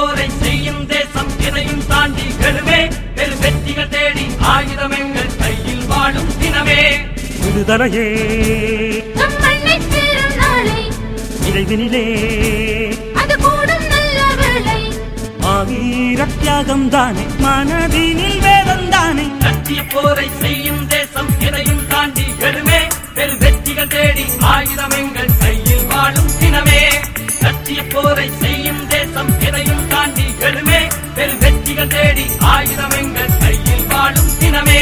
போரை செய்யும் தேசம் இதையும் தாண்டி கெழுமே பெரு வெற்றிகள் தேடி ஆயுதம் எங்கள் கையில் வாழும் தினமே விடுதலையே நம் மண்ணை சேரும் நாளை இறைவினிலே அது கூடும் நல்ல வேளை ஆவீர தியாகம் தானே மனதினில் வேதம் தானே லட்சிய போரை செய்யும் தேசம் இதையும் தாண்டி கெழுமே பெரு வெற்றிகள் தேடி ஆயுதம் எங்கள் கையில் வாழும் தினமே லட்சிய போரை செய்யும் தேசம் இதையும் தாண்டி கெழுமே பெரு வெற்றிகள் தேடி ஆயுதம் எங்கள் கையில் வாழும் தினமே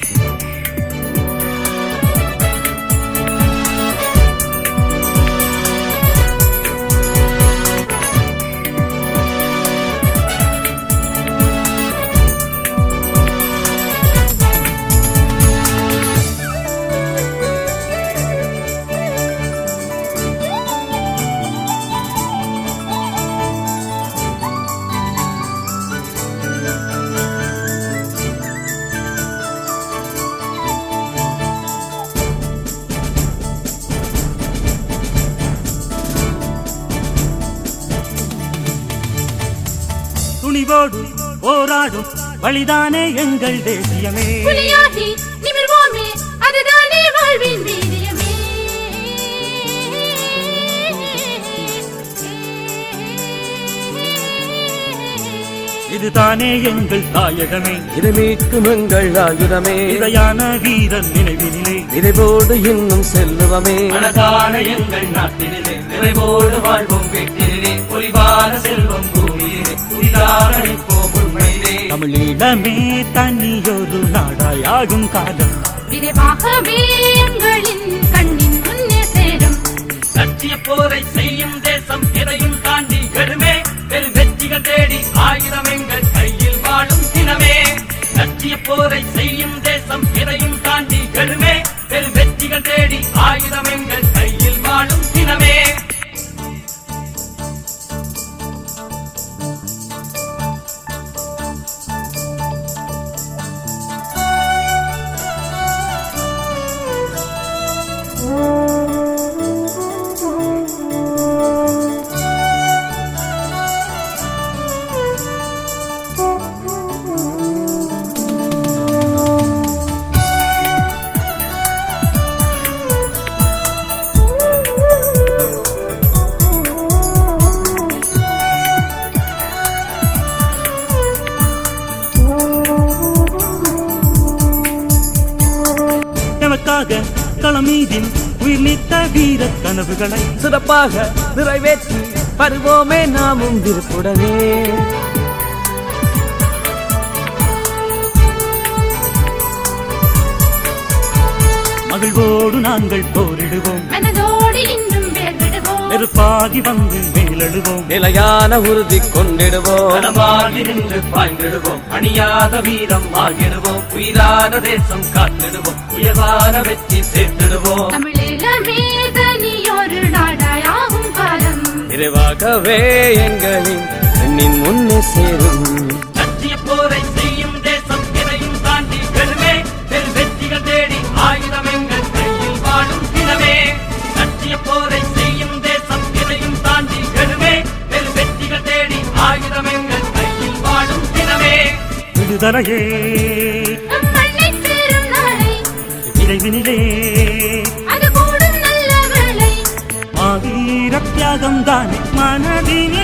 துணிவோடு போராடும் வழிதானே எங்கள் தேசியமே புலியாகி நிமிர்வோமே அதுதானே வாழ்வின் வீரியமே இதுதானே எங்கள் தாயகமே இது மீட்கும் எங்கள் ஆயுதமே இதையான வீரன் நினைவினிலே நிறைவோடு இன்னும் செல்லுவமே அழகான எங்கள் நாட்டினிலே நிறைவோடு வாழ்வோம் வீட்டினிலே பொலிவான செல்வம் பூமியிலே புதிதாக நிற்போம் உண்மையிலே தமிழீழமே தனியொரு நாடாயாகும் காலம் விரைவாகவே எங்களின் கண்ணின் முன்னே சேரும் லட்சிய போரை செய்யும் தேசம் எதையும் தாண்டி கெழுமே பெரு வெற்றிகள் தேடி ஆயுதம் எங்கள் கையில் வாழும் தினமே லட்சிய போரை செய்யும் தேசம் எதையும் தாண்டி கெழுமே பெரு வெற்றிகள் தேடி ஆயுதம் எங்கள் கையில் வாழும் தினமே நமக்காக களமீதில் உயிர் நீத்த வீர கனவுகளை சிறப்பாக நிறைவேற்றி வருவோமே நாமும் விருப்புடனே மகிழ்வோடு நாங்கள் போரிடுவோம் மனதோடு இன்னும் வேர் விடுவோம் நெருப்பாகி வந்து மேலெழுவோம் நிலையான உறுதி கொண்டிடுவோம் களமாகி நின்று பாய்ந்திடுவோம் அணியாத வீரம் ஆகிடுவோம் உயிரான தேசம் காத்திடுவோம் உயர்வான வெற்றி சேர்த்திடுவோம் தமிழீழமே தனியொரு நாடாயாகும் காலம் நிறைவாகவே எங்களின் எண்ணின் முன்னே சேரும் லட்சிய போரை செய்யும் தேசம் எதையும் தாண்டி பெருமே பெரு வெற்றிகள் தேடி ஆயுதம் எங்கள் கையில் வாழும் தினமே லட்சிய போரை செய்யும் தேசம் எதையும் தாண்டி பெருமே பெரு வெற்றிகள் தேடி ஆயுதம் எங்கள் கையில் வாழும் தினமே விடுதலையே நம் மண்ணை சேரும் நாளை இறைவினிலே அது கூடும் நல்ல வேளை ஆவீர தியாகம் தானே மனதினில்